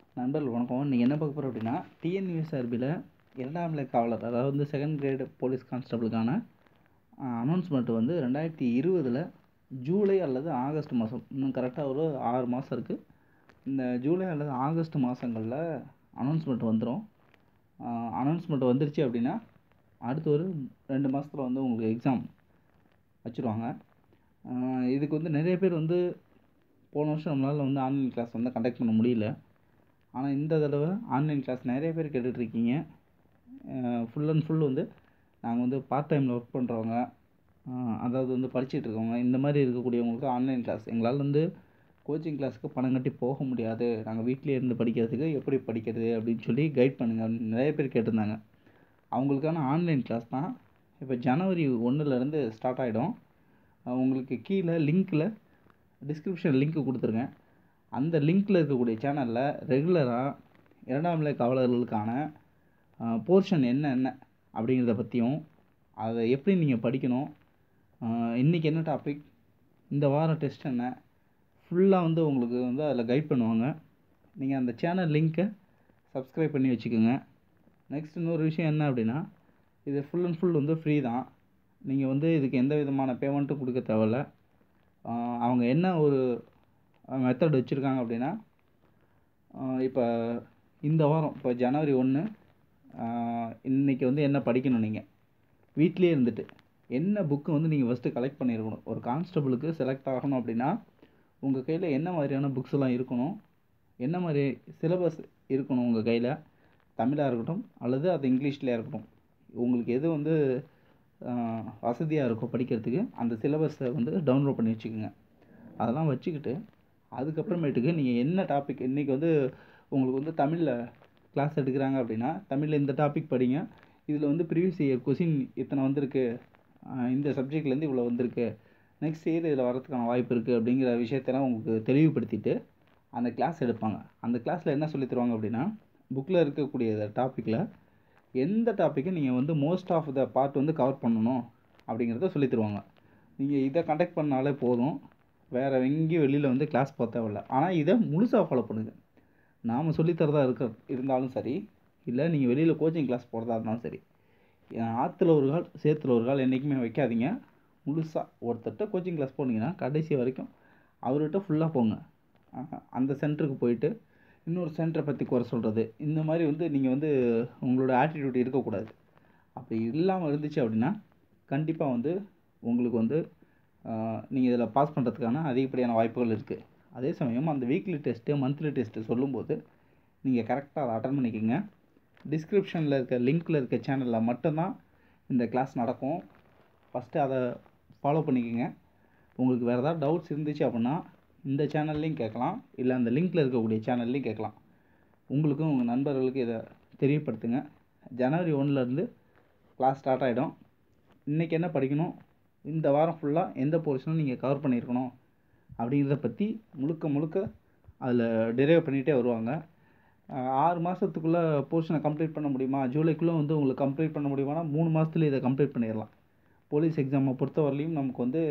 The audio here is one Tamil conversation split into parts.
நண்பர்கள் வணக்கம் இன்றைக்கி என்ன பார்க்க போகிறோம் அப்படின்னா டிஎன்யூஎஸ்ஆர்பியில் இரண்டாம் நிலை காவலர் அதாவது வந்து செகண்ட் கிரேடு போலீஸ் கான்ஸ்டபிளுக்கான அனௌன்ஸ்மெண்ட் வந்து ரெண்டாயிரத்தி இருபதில் ஜூலை அல்லது ஆகஸ்ட் மாதம் இன்னும் கரெக்டாக ஒரு ஆறு மாதம் இருக்குது இந்த ஜூலை அல்லது ஆகஸ்ட் மாதங்களில் அனௌன்ஸ்மெண்ட் வந்துடும் அனௌன்ஸ்மெண்ட் வந்துருச்சு அப்படின்னா அடுத்து ஒரு ரெண்டு மாதத்தில் வந்து உங்களுக்கு எக்ஸாம் வச்சுருவாங்க இதுக்கு வந்து நிறைய பேர் வந்து போன வருஷம் நம்மளால் வந்து ஆன்லைன் கிளாஸ் வந்து கண்டக்ட் பண்ண முடியல ஆனால் இந்த தடவை ஆன்லைன் கிளாஸ் நிறைய பேர் கேட்டுட்ருக்கீங்க ஃபுல் அண்ட் ஃபுல் வந்து நாங்கள் வந்து பார்ட் டைமில் ஒர்க் பண்ணுறவங்க அதாவது வந்து படிச்சுட்டு இருக்கவங்க இந்த மாதிரி இருக்கக்கூடியவங்களுக்கு ஆன்லைன் கிளாஸ் எங்களால் வந்து கோச்சிங் கிளாஸுக்கு பணம் கட்டி போக முடியாது நாங்கள் வீட்டிலே இருந்து படிக்கிறதுக்கு எப்படி படிக்கிறது அப்படின்னு சொல்லி கைட் பண்ணுங்கள் அப்படின்னு நிறைய பேர் கேட்டிருந்தாங்க அவங்களுக்கான ஆன்லைன் கிளாஸ் தான் இப்போ ஜனவரி ஒன்றுலேருந்து ஸ்டார்ட் ஆகிடும் உங்களுக்கு கீழே லிங்க்கில் டிஸ்கிரிப்ஷன் லிங்க் கொடுத்துருக்கேன் அந்த லிங்க்கில் இருக்கக்கூடிய சேனலில் ரெகுலராக இரண்டாம் நிலை காவலர்களுக்கான போர்ஷன் என்ன என்ன அப்படிங்கிறத பற்றியும் அதை எப்படி நீங்கள் படிக்கணும் இன்றைக்கி என்ன டாபிக் இந்த வாரம் டெஸ்ட் என்ன ஃபுல்லாக வந்து உங்களுக்கு வந்து அதில் கைட் பண்ணுவாங்க நீங்கள் அந்த சேனல் லிங்க்கை சப்ஸ்கிரைப் பண்ணி வச்சுக்கோங்க நெக்ஸ்ட் இன்னொரு விஷயம் என்ன அப்படின்னா இது ஃபுல் அண்ட் ஃபுல் வந்து ஃப்ரீ தான் நீங்கள் வந்து இதுக்கு எந்த விதமான பேமெண்ட்டும் கொடுக்க தேவையில்ல அவங்க என்ன ஒரு மெத்தட் வச்சுருக்காங்க அப்படின்னா இப்போ இந்த வாரம் இப்போ ஜனவரி ஒன்று இன்றைக்கி வந்து என்ன படிக்கணும் நீங்கள் வீட்டிலே இருந்துட்டு என்ன புக்கு வந்து நீங்கள் ஃபஸ்ட்டு கலெக்ட் பண்ணியிருக்கணும் ஒரு கான்ஸ்டபிளுக்கு செலக்ட் ஆகணும் அப்படின்னா உங்கள் கையில் என்ன மாதிரியான புக்ஸ் எல்லாம் இருக்கணும் என்ன மாதிரி சிலபஸ் இருக்கணும் உங்கள் கையில் தமிழாக இருக்கட்டும் அல்லது அது இங்கிலீஷ்லேயே இருக்கட்டும் உங்களுக்கு எது வந்து வசதியாக இருக்கும் படிக்கிறதுக்கு அந்த சிலபஸை வந்து டவுன்லோட் பண்ணி வச்சுக்கோங்க அதெல்லாம் வச்சுக்கிட்டு அதுக்கப்புறமேட்டுக்கு நீங்கள் என்ன டாபிக் இன்றைக்கி வந்து உங்களுக்கு வந்து தமிழில் கிளாஸ் எடுக்கிறாங்க அப்படின்னா தமிழில் இந்த டாபிக் படிங்க இதில் வந்து ப்ரீவியஸ் இயர் கொஷின் இத்தனை வந்திருக்கு இந்த சப்ஜெக்ட்லேருந்து இவ்வளோ வந்திருக்கு நெக்ஸ்ட் இயர் இதில் வரதுக்கான வாய்ப்பு இருக்குது அப்படிங்கிற விஷயத்தெல்லாம் உங்களுக்கு தெளிவுபடுத்திட்டு அந்த கிளாஸ் எடுப்பாங்க அந்த கிளாஸில் என்ன சொல்லி தருவாங்க அப்படின்னா புக்கில் இருக்கக்கூடிய டாப்பிக்கில் எந்த டாப்பிக்கை நீங்கள் வந்து மோஸ்ட் ஆஃப் த பார்ட் வந்து கவர் பண்ணணும் அப்படிங்கிறத சொல்லி தருவாங்க நீங்கள் இதை கண்டக்ட் பண்ணாலே போதும் வேறு எங்கேயும் வெளியில் வந்து கிளாஸ் போக தேவையில்ல ஆனால் இதை முழுசாக ஃபாலோ பண்ணுங்கள் நாம் சொல்லித்தரதா இருக்க இருந்தாலும் சரி இல்லை நீங்கள் வெளியில் கோச்சிங் கிளாஸ் போகிறதா இருந்தாலும் சரி ஆற்றுல ஒரு கால் சேத்துல ஒரு கால் என்றைக்குமே வைக்காதீங்க முழுசாக ஒருத்தர்கிட்ட கோச்சிங் கிளாஸ் போனீங்கன்னா கடைசி வரைக்கும் அவர்கிட்ட ஃபுல்லாக போங்க அந்த சென்டருக்கு போயிட்டு இன்னொரு சென்டரை பற்றி குறை சொல்கிறது இந்த மாதிரி வந்து நீங்கள் வந்து உங்களோட ஆட்டிடியூட் இருக்கக்கூடாது அப்படி இல்லாமல் இருந்துச்சு அப்படின்னா கண்டிப்பாக வந்து உங்களுக்கு வந்து நீங்கள் இதில் பாஸ் பண்ணுறதுக்கான அதிகப்படியான வாய்ப்புகள் இருக்குது அதே சமயம் அந்த வீக்லி டெஸ்ட்டு மந்த்லி டெஸ்ட்டு சொல்லும்போது நீங்கள் கரெக்டாக அதை அட்டன் பண்ணிக்கோங்க டிஸ்கிரிப்ஷனில் இருக்க லிங்க்கில் இருக்க சேனலில் மட்டும்தான் இந்த கிளாஸ் நடக்கும் ஃபஸ்ட்டு அதை ஃபாலோ பண்ணிக்கோங்க உங்களுக்கு வேறு ஏதாவது டவுட்ஸ் இருந்துச்சு அப்படின்னா இந்த சேனல்லையும் கேட்கலாம் இல்லை அந்த லிங்க்கில் இருக்கக்கூடிய சேனல்லையும் கேட்கலாம் உங்களுக்கும் உங்கள் நண்பர்களுக்கு இதை தெரியப்படுத்துங்க ஜனவரி ஒன்றுலேருந்து கிளாஸ் ஸ்டார்ட் ஆகிடும் இன்றைக்கி என்ன படிக்கணும் இந்த வாரம் ஃபுல்லாக எந்த போர்ஷனும் நீங்கள் கவர் பண்ணியிருக்கணும் அப்படிங்கிறத பற்றி முழுக்க முழுக்க அதில் டிரைவ் பண்ணிகிட்டே வருவாங்க ஆறு மாதத்துக்குள்ளே போர்ஷனை கம்ப்ளீட் பண்ண முடியுமா ஜூலைக்குள்ளே வந்து உங்களுக்கு கம்ப்ளீட் பண்ண முடியுமானா மூணு மாதத்துல இதை கம்ப்ளீட் பண்ணிடலாம் போலீஸ் எக்ஸாமை பொறுத்தவரையிலையும் நமக்கு வந்து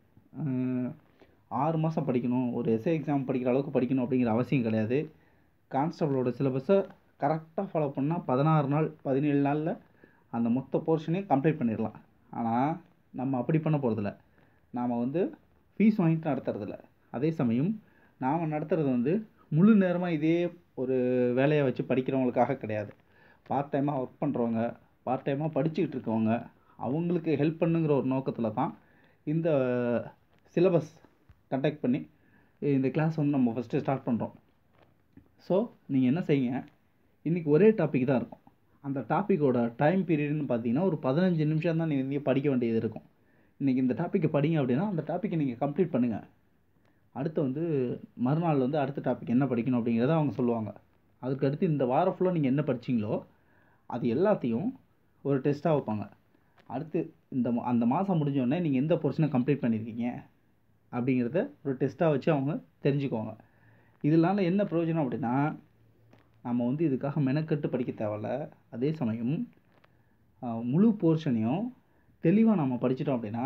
ஆறு மாதம் படிக்கணும் ஒரு எஸ்ஏ எக்ஸாம் படிக்கிற அளவுக்கு படிக்கணும் அப்படிங்கிற அவசியம் கிடையாது கான்ஸ்டபிளோட சிலபஸை கரெக்டாக ஃபாலோ பண்ணால் பதினாறு நாள் பதினேழு நாளில் அந்த மொத்த போர்ஷனையும் கம்ப்ளீட் பண்ணிடலாம் ஆனால் நம்ம அப்படி பண்ண போகிறதில்ல நாம் வந்து ஃபீஸ் வாங்கிட்டு நடத்துறதில்ல அதே சமயம் நாம் நடத்துகிறது வந்து முழு நேரமாக இதே ஒரு வேலையை வச்சு படிக்கிறவங்களுக்காக கிடையாது பார்ட் டைமாக ஒர்க் பண்ணுறவங்க பார்ட் டைமாக படிச்சுக்கிட்டு இருக்கவங்க அவங்களுக்கு ஹெல்ப் பண்ணுங்கிற ஒரு நோக்கத்தில் தான் இந்த சிலபஸ் கண்டக்ட் பண்ணி இந்த கிளாஸ் வந்து நம்ம ஃபஸ்ட்டு ஸ்டார்ட் பண்ணுறோம் ஸோ நீங்கள் என்ன செய்யுங்க இன்றைக்கி ஒரே டாபிக் தான் இருக்கும் அந்த டாப்பிக்கோட டைம் பீரியட்னு பார்த்தீங்கன்னா ஒரு பதினஞ்சு நிமிஷம் தான் நீங்கள் படிக்க வேண்டியது இருக்கும் இன்றைக்கி இந்த டாப்பிக்கை படிங்க அப்படின்னா அந்த டாப்பிக்கை நீங்கள் கம்ப்ளீட் பண்ணுங்கள் அடுத்து வந்து மறுநாள் வந்து அடுத்த டாபிக் என்ன படிக்கணும் அப்படிங்கிறத அவங்க சொல்லுவாங்க அதுக்கு அடுத்து இந்த வாரம் ஃபுல்லாக நீங்கள் என்ன படிச்சிங்களோ அது எல்லாத்தையும் ஒரு டெஸ்ட்டாக வைப்பாங்க அடுத்து இந்த அந்த மாதம் முடிஞ்சோடனே நீங்கள் எந்த போர்ஷனை கம்ப்ளீட் பண்ணியிருக்கீங்க அப்படிங்கிறத ஒரு டெஸ்ட்டாக வச்சு அவங்க தெரிஞ்சுக்குவாங்க இதனால என்ன பிரயோஜனம் அப்படின்னா நம்ம வந்து இதுக்காக மெனக்கட்டு படிக்க தேவையில்ல அதே சமயம் முழு போர்ஷனையும் தெளிவாக நம்ம படிச்சிட்டோம் அப்படின்னா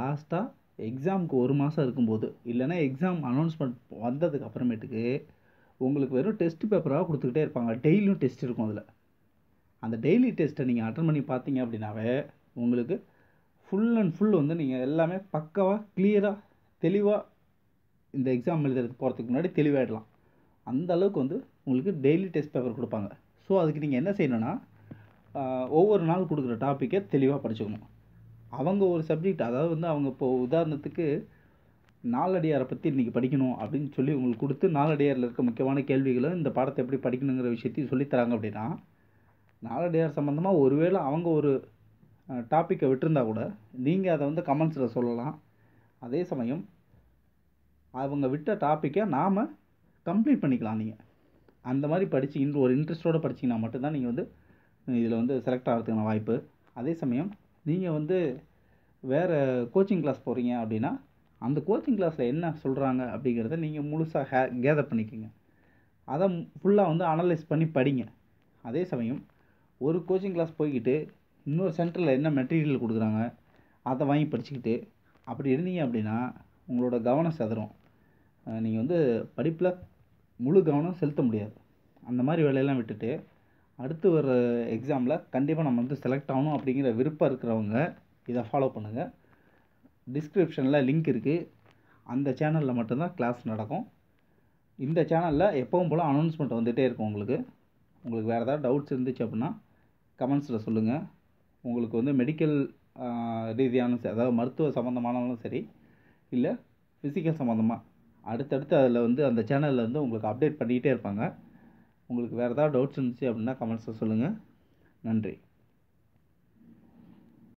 லாஸ்ட்டாக எக்ஸாமுக்கு ஒரு மாதம் இருக்கும்போது இல்லைன்னா எக்ஸாம் அனௌன்ஸ்மெண்ட் வந்ததுக்கு அப்புறமேட்டுக்கு உங்களுக்கு வெறும் டெஸ்ட் பேப்பராக கொடுத்துக்கிட்டே இருப்பாங்க டெய்லியும் டெஸ்ட் இருக்கும் அதில் அந்த டெய்லி டெஸ்ட்டை நீங்கள் அட்டன் பண்ணி பார்த்தீங்க அப்படின்னாவே உங்களுக்கு ஃபுல் அண்ட் ஃபுல் வந்து நீங்கள் எல்லாமே பக்காவாக கிளியராக தெளிவாக இந்த எக்ஸாம் எழுதுறதுக்கு போகிறதுக்கு முன்னாடி தெளிவாயிடலாம் அந்த அளவுக்கு வந்து உங்களுக்கு டெய்லி டெஸ்ட் பேப்பர் கொடுப்பாங்க ஸோ அதுக்கு நீங்கள் என்ன செய்யணும்னா ஆஹ், ஒவ்வொரு நாள் கொடுக்குற டாப்பிக்கை தெளிவாக படிச்சுக்கணும் அவங்க ஒரு சப்ஜெக்ட் அதாவது வந்து அவங்க இப்போ உதாரணத்துக்கு நாலடியாரை பற்றி இன்றைக்கி படிக்கணும் அப்படின்னு சொல்லி உங்களுக்கு கொடுத்து நாலடியாரில் இருக்க முக்கியமான கேள்விகளை இந்த பாடத்தை எப்படி படிக்கணுங்கிற விஷயத்தையும் சொல்லித்தராங்க அப்படின்னா நாலடியார் சம்மந்தமாக ஒருவேளை அவங்க ஒரு டாப்பிக்கை விட்டிருந்தா கூட நீங்கள் அதை வந்து கமெண்ட்ஸில் சொல்லலாம் அதே சமயம் அவங்க விட்ட டாப்பிக்கை நாம் கம்ப்ளீட் பண்ணிக்கலாம் நீங்கள் அந்த மாதிரி படித்து இன்று ஒரு இன்ட்ரெஸ்ட்டோடு படிச்சிங்கன்னா மட்டும்தான் நீங்கள் வந்து இதில் வந்து செலக்ட் ஆகிறதுக்கான வாய்ப்பு அதே சமயம் நீங்கள் வந்து வேறு கோச்சிங் கிளாஸ் போகிறீங்க அப்படின்னா அந்த கோச்சிங் கிளாஸில் என்ன சொல்கிறாங்க அப்படிங்கிறத நீங்கள் முழுசாக ஹே கேதர் பண்ணிக்கோங்க அதை ஃபுல்லாக வந்து அனலைஸ் பண்ணி படிங்க அதே சமயம் ஒரு கோச்சிங் கிளாஸ் போய்கிட்டு இன்னொரு சென்டரில் என்ன மெட்டீரியல் கொடுக்குறாங்க அதை வாங்கி படிச்சுக்கிட்டு அப்படி இருந்தீங்க அப்படின்னா உங்களோட கவனம் செதறும் நீங்கள் வந்து படிப்பில் முழு கவனம் செலுத்த முடியாது அந்த மாதிரி வேலையெல்லாம் விட்டுட்டு அடுத்து வர எக்ஸாமில் கண்டிப்பாக நம்ம வந்து செலக்ட் ஆகணும் அப்படிங்கிற விருப்பம் இருக்கிறவங்க இதை ஃபாலோ பண்ணுங்கள் டிஸ்கிரிப்ஷனில் லிங்க் இருக்குது அந்த சேனலில் மட்டும்தான் கிளாஸ் நடக்கும் இந்த சேனலில் எப்பவும் போல் அனௌன்ஸ்மெண்ட் வந்துகிட்டே இருக்கும் உங்களுக்கு உங்களுக்கு வேறு ஏதாவது டவுட்ஸ் இருந்துச்சு அப்படின்னா கமெண்ட்ஸில் சொல்லுங்கள் உங்களுக்கு வந்து மெடிக்கல் ரீதியான ச- அதாவது மருத்துவ சம்மந்தமானாலும் சரி இல்லை ஃபிசிக்கல் சம்மந்தமாக அடுத்தடுத்து அதில் வந்து அந்த சேனலில் வந்து உங்களுக்கு அப்டேட் பண்ணிக்கிட்டே இருப்பாங்க உங்களுக்கு வேறு ஏதாவது டவுட்ஸ் இருந்துச்சு அப்படின்னா கமெண்ட்ஸில் சொல்லுங்கள் நன்றி